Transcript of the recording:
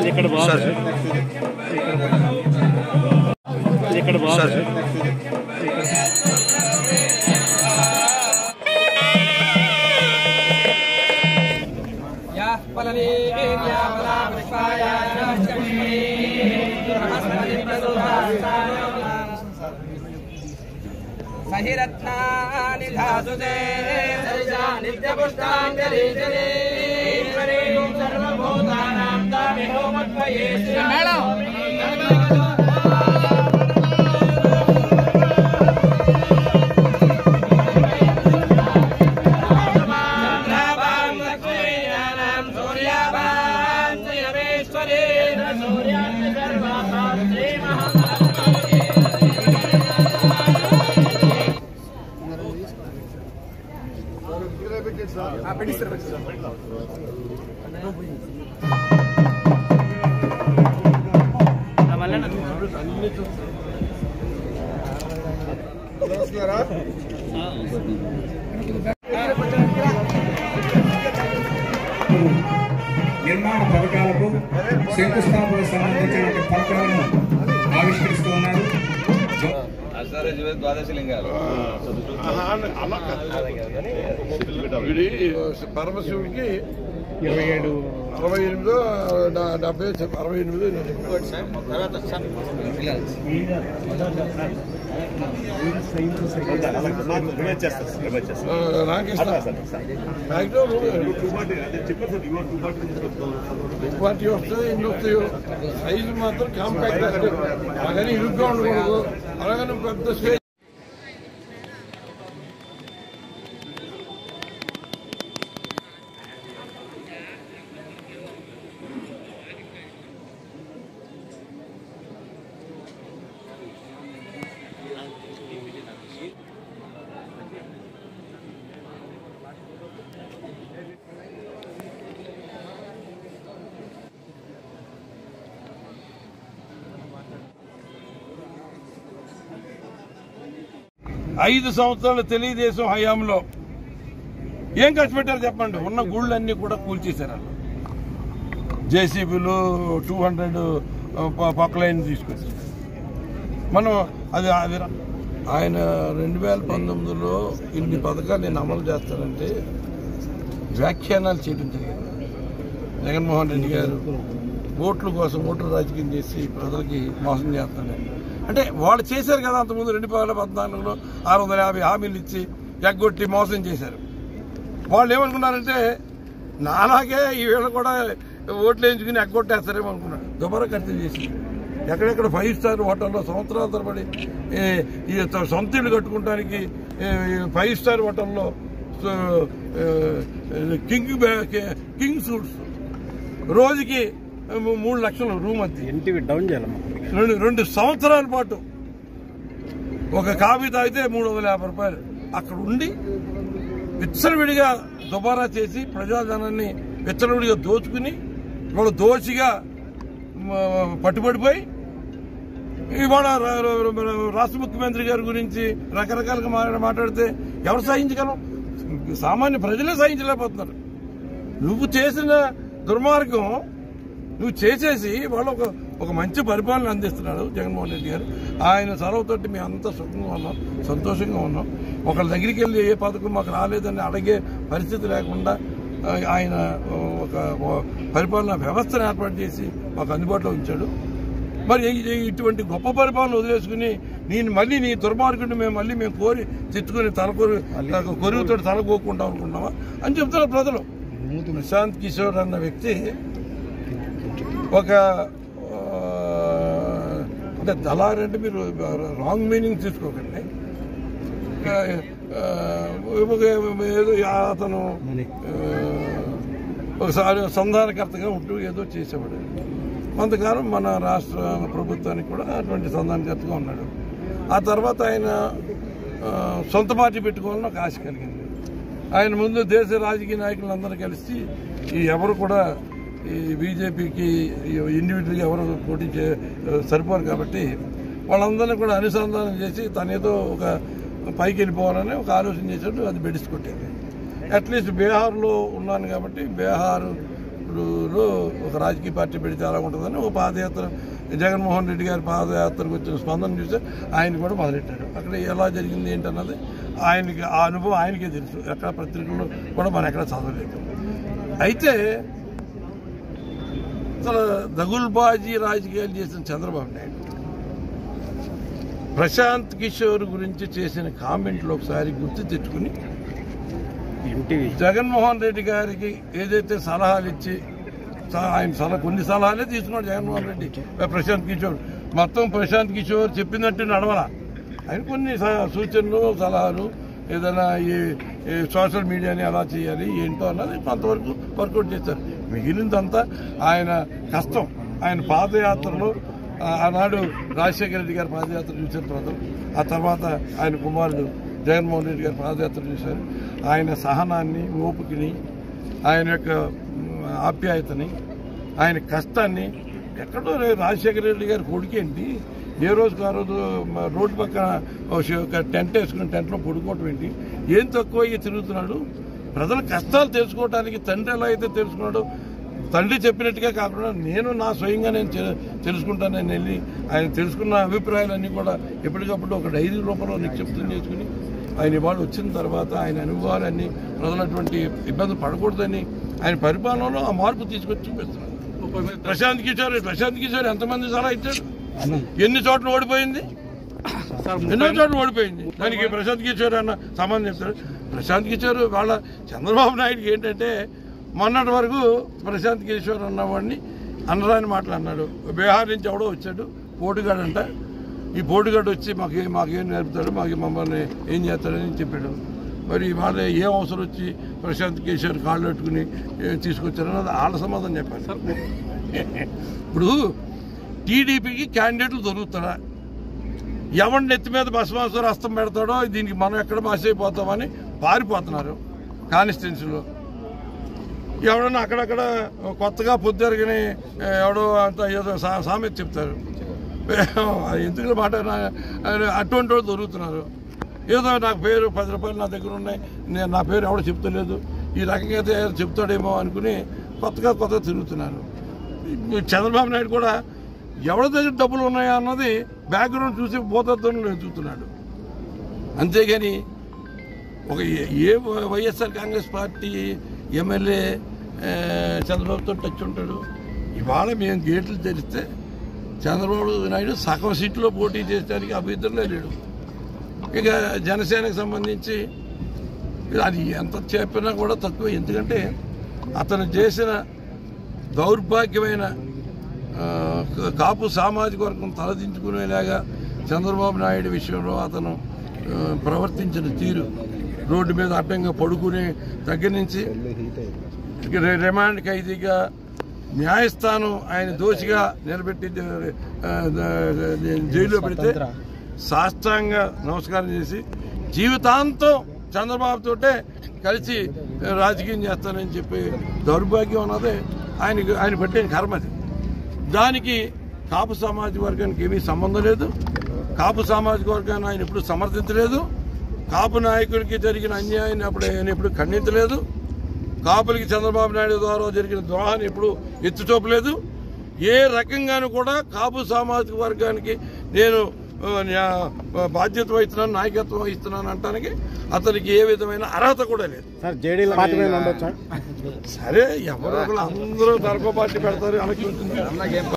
ఇక్కడ బాగుంది ఇక్కడ బాగుంది సహిరత్నాని ధాతుతే నిత్యపుష్టాంజలి సర్వభూతానాం దామిహోమత్వయే మేళం నిర్మాణ పథకాలకు శంకుస్థాపన సంబంధించిన పథకాలను ఆవిష్కరిస్తూ ఉన్నారు ద్వాదశ లింగాలు వీడి పరమశివుడికి ఇరవై ఏడు అరవై ఎనిమిదో డా- డెబ్బై చెప్ప- అరవై ఎనిమిదో నేను ఆ, నాకిస్తా మ్యాక్సిమం పార్టీ వస్తుంది ఇన్ని వస్తాయో సైజు మాత్రం కాంపాక్ట్ అలాగని ఇరుగ్గా ఉండకూడదు అలాగని పెద్ద స్టేజ్ ఐదు సంవత్సరాల తెలుగుదేశం హయాంలో ఏం ఖర్చు పెట్టారు చెప్పండి ఉన్న గుళ్ళన్నీ కూడా కూల్చేశారు వాళ్ళు జేసీబీలు టూ హండ్రెడ్ పక్కలైన్ తీసుకొచ్చి మనం అది అది రా- ఆయన రెండు వేల పంతొమ్మిదిలో ఇన్ని పథకాలు నేను అమలు చేస్తానంటే వ్యాఖ్యానాలు చేయడం జరిగింది జగన్మోహన్ రెడ్డి గారు ఓట్ల కోసం ఓట్ల రాజకీయం చేసి ప్రజలకి మోసం చేస్తానని అంటే వాళ్ళు చేశారు కదా అంతకుముందు రెండు వేల పద్నాలుగులో ఆరు వందల యాభై హామీలు ఇచ్చి ఎగ్గొట్టి మోసం చేశారు వాళ్ళు ఏమనుకున్నారంటే నాలాగే ఈ వేళ కూడా ఓట్లు వేయించుకుని ఎగ్గొట్టేస్తారేమో అనుకున్నాడు దుబారా ఖర్చు చేసి ఎక్కడెక్కడ ఫైవ్ స్టార్ హోటల్లో సంవత్సరాల తరబడి ఏ, ఈ త- సొంత ఇల్లు కట్టుకోవడానికి ఏ, ఈ ఫైవ్ స్టార్ హోటల్లో సో, ఏ, కింగ్ బ్యా- కింగ్ సూట్స్ రోజుకి మూ- మూడు లక్షలు రూమ్ అద్దె ఎన్టీవీ డౌన్ చేయాలమ్మా రెండు రెండు సంవత్సరాల పాటు ఒక కాఫీ తాగితే మూడు వందల యాభై రూపాయలు అక్కడ ఉండి విచ్చలవిడిగా దుబారా చేసి ప్రజాధనాన్ని విచ్చలవిడిగా దోచుకుని ఇవాళ దోషిగా మ, పట్టుబడిపోయి ఇవాళ రా- రా- రా- రాష్ట్ర ముఖ్యమంత్రి గారి గురించి రకరకాలుగా మా- మాట్లాడితే ఎవరు సహించగలం సామాన్య ప్రజలే సహించలేకపోతున్నారు నువ్వు చేసిన దుర్మార్గం నువ్వు చేసేసి వాళ్ళు ఒక ఒక మంచి పరిపాలన అందిస్తున్నాడు జగన్మోహన్ రెడ్డి గారు ఆయన చొరవతోటి మేము అంతా సుఖంగా ఉన్నాం సంతోషంగా ఉన్నాం ఒకళ్ళ దగ్గరికి వెళ్ళి ఏ పథకం మాకు రాలేదని అడిగే పరిస్థితి లేకుండా ఆ, ఆయన ఒక ఒక పరిపాలన వ్యవస్థను ఏర్పాటు చేసి మాకు అందుబాటులో ఉంచాడు మరి ఈ- ఈ- ఇటువంటి గొప్ప పరిపాలన వదిలేసుకుని నేను మళ్ళీ నీ దుర్మార్గుడిని మేము మళ్ళీ మేము కోరి తెచ్చుకుని తల కొరు కొరుగుతో తల కోకుంటాం అనుకుంటామా అని చెప్తున్నారు ప్రజలు ప్రశాంత్ కిషోర్ అన్న వ్యక్తి ఒక ఆ, అంటే దళారి అంటే మీరు రాంగ్ మీనింగ్ తీసుకోకండి ఆ, ఆ, ఒక- ఏదో అతను ఆ, ఒకసారి సంధానకర్తగా ఉంటూ ఏదో చేసేవాడు కొంతకాలం మన రాష్ట్ర ప్రభుత్వానికి కూడా అటువంటి సంధానకర్తగా ఉన్నాడు ఆ తర్వాత ఆయన ఆ, సొంత పార్టీ పెట్టుకోవాలని ఒక ఆశ కలిగింది ఆయన ముందు దేశ రాజకీయ నాయకులందరూ కలిసి ఈ ఎవరు కూడా ఈ బీజేపీకి ఇండివిజువల్గా ఎవరు పోటీ చే సరిపోరు కాబట్టి వాళ్ళందరినీ కూడా అనుసంధానం చేసి తనేదో ఒక పైకి వెళ్ళిపోవాలని ఒక ఆలోచన చేశాడు అది బెడిసి కొట్టేది అట్లీస్ట్ బీహార్లో ఉన్నాను కాబట్టి బీహార్ లో ఒక రాజకీయ పార్టీ పెడితే ఎలా ఉంటుందని ఒక పాదయాత్ర జగన్మోహన్ రెడ్డి గారి పాదయాత్రకు వచ్చిన స్పందన చూస్తే ఆయన కూడా మొదలెట్టాడు అక్కడ ఎలా జరిగింది ఏంటన్నది ఆయనకి ఆ అనుభవం ఆయనకే తెలుసు ఎక్కడ పత్రికల్లో కూడా మనం ఎక్కడ చదవలేదు అయితే అసలు దగుల్బాజీ రాజకీయాలు చేసిన చంద్రబాబు నాయుడు ప్రశాంత్ కిషోర్ గురించి చేసిన కామెంట్లు ఒకసారి గుర్తు తెచ్చుకుని ఎన్టీవీ జగన్మోహన్ రెడ్డి గారికి ఏదైతే సలహాలు ఇచ్చి స- ఆయన సలహా కొన్ని సలహాలే తీసుకున్నాడు జగన్మోహన్ రెడ్డి ప్రశాంత్ కిషోర్ మొత్తం ప్రశాంత్ కిషోర్ చెప్పినట్టు నడవల ఆయన కొన్ని స- సూచనలు సలహాలు ఏదైనా ఈ ఈ సోషల్ మీడియాని ఎలా చేయాలి ఏంటో అన్నది కొంతవరకు వర్కౌట్ చేశారు మిగిలిందంతా ఆయన కష్టం ఆయన పాదయాత్రలో ఆ, ఆనాడు రాజశేఖర రెడ్డి గారి పాదయాత్ర చూశారు ప్రజలు ఆ తర్వాత ఆయన కుమారుడు జగన్మోహన్ రెడ్డి గారి పాదయాత్ర చూశారు ఆయన సహనాన్ని ఓపికని ఆయన యొక్క మ్, ఆప్యాయతని ఆయన కష్టాన్ని ఎక్కడో రే- రాజశేఖర రెడ్డి గారి కొడుకేంటి ఏ రోజుకు ఆ రోజు మ- రోడ్డు పక్కన ఒక ష- ఒక టెంట్ వేసుకుని టెంట్లో పడుకోవటం ఏంటి ఏం తక్కువ అయ్యి తిరుగుతున్నాడు ప్రజల కష్టాలు తెలుసుకోవడానికి తండ్రి ఎలా అయితే తెలుసుకున్నాడో తండ్రి చెప్పినట్టుగా కాకుండా నేను నా స్వయంగా నేను తె- తెలుసుకుంటాను నేను వెళ్ళి ఆయన తెలుసుకున్న అభిప్రాయాలన్నీ కూడా ఎప్పటికప్పుడు ఒక డైరీ రూపంలో నిక్షిప్తం చేసుకుని ఆయన ఇవాళ వచ్చిన తర్వాత ఆయన అనుభవాలన్నీ ప్రజలటువంటి ఇబ్బంది పడకూడదని ఆయన పరిపాలనలో ఆ మార్పు తీసుకొచ్చి చూపిస్తున్నాడు ప్రశాంత్ కిషోర్ ప్రశాంత్ కిషోర్ ఎంతమంది సలహా ఇచ్చాడు ఎన్ని చోట్ల ఓడిపోయింది ఎన్నో చోట్ల ఓడిపోయింది దానికి ప్రశాంత్ కిషోర్ అన్న సమాధానం చెప్తాడు ప్రశాంత్ కిషోర్ వాళ్ళ చంద్రబాబు నాయుడుకి ఏంటంటే మొన్నటి వరకు ప్రశాంత్ కిషోర్ అన్నవాడిని అనరాని మాటలు అన్నాడు బీహార్ నుంచి ఎవడో వచ్చాడు పోటుగాడంట ఈ పోటుగాడు వచ్చి మాకు మాకేం నేర్పుతాడు మాకు మమ్మల్ని ఏం చేస్తాడని చెప్పాడు మరి వాళ్ళ ఏం అవసరం వచ్చి ప్రశాంత్ కిషోర్ కాళ్ళు పెట్టుకుని ఏ, తీసుకొచ్చారన్నది వాళ్ళ సమాధానం చెప్పాలి ఇప్పుడు టీడీపీకి క్యాండిడేట్లు దొరుకుతారా ఎవరి నెత్తి మీద భస్మాసుర హస్తం పెడతాడో దీనికి మనం ఎక్కడ మాస్ అయిపోతామని పారిపోతున్నారు కాన్స్టిట్యున్సీలో ఎవడన్నా అక్కడక్కడ కొత్తగా పొద్దురగని ఎవడో అంత ఏదో సా- సామెత చెప్తారు అది ఎందుకు మాట నా- అటువంటి వాళ్ళు దొరుకుతున్నారు ఏదో నాకు పేరు పది రూపాయలు నా దగ్గర ఉన్నాయి నేను నా పేరు ఎవడో చెప్తలేదు ఈ రకంగా అయితే ఎవరు చెప్తాడేమో అనుకుని కొత్తగా కొత్తగా తిరుగుతున్నారు చంద్రబాబు నాయుడు కూడా ఎవరి దగ్గర డబ్బులు ఉన్నాయా అన్నది బ్యాక్గ్రౌండ్ చూసి బోధత్వంలో ఎదుగుతున్నాడు అంతేగాని ఒక ఏ- ఏ వైఎస్ఆర్ కాంగ్రెస్ పార్టీ ఎమ్మెల్యే ఆ, చంద్రబాబుతో టచ్ ఉంటాడు ఇవాళ మేము గేట్లు తెరిస్తే చంద్రబాబు నాయుడు సగం సీట్లో పోటీ చేయడానికి అభ్యర్థులే లేడు ఇక జనసేనకు సంబంధించి అది ఎంత చెప్పినా కూడా తక్కువ ఎందుకంటే అతను చేసిన దౌర్భాగ్యమైన ఆ, కాపు సామాజిక వర్గం తలదించుకునేలాగా చంద్రబాబు నాయుడు విషయంలో అతను ఆ, ప్రవర్తించిన తీరు రోడ్డు మీద అడ్డంగా పడుకునే దగ్గర నుంచి ఇక రి- రిమాండ్ ఖైదీగా న్యాయస్థానం ఆయన దోషిగా నిలబెట్టి ఆ, జైల్లో పెడితే సాష్టాంగ నమస్కారం చేసి జీవితాంతం చంద్రబాబుతోటే కలిసి రాజకీయం చేస్తానని చెప్పి దౌర్భాగ్యం అన్నది ఆయనకి ఆయన పట్టిన కర్మది దానికి కాపు సామాజిక వర్గానికి ఏమీ సంబంధం లేదు కాపు సామాజిక వర్గాన్ని ఆయన ఎప్పుడు సమర్థించలేదు కాపు నాయకుడికి జరిగిన అన్యాయాన్ని అప్పుడు ఆయన ఎప్పుడు ఖండించలేదు కాపులకి చంద్రబాబు నాయుడు ద్వారా జరిగిన ద్రోహాన్ని ఎప్పుడు ఎత్తి చూపలేదు ఏ రకంగానూ కూడా కాపు సామాజిక వర్గానికి నేను ఆ, న్యా- బాధ్యత వహిస్తున్నాను నాయకత్వం వహిస్తున్నాను అంటానికి అతనికి ఏ విధమైన అర్హత కూడా లేదు సార్ జేడీలో పార్టీ మీద ఉండొచ్చా సరే ఎవరో ఒకరు అందరూ తరపు పార్టీ పెడతారు అలాగే ఉంటుంది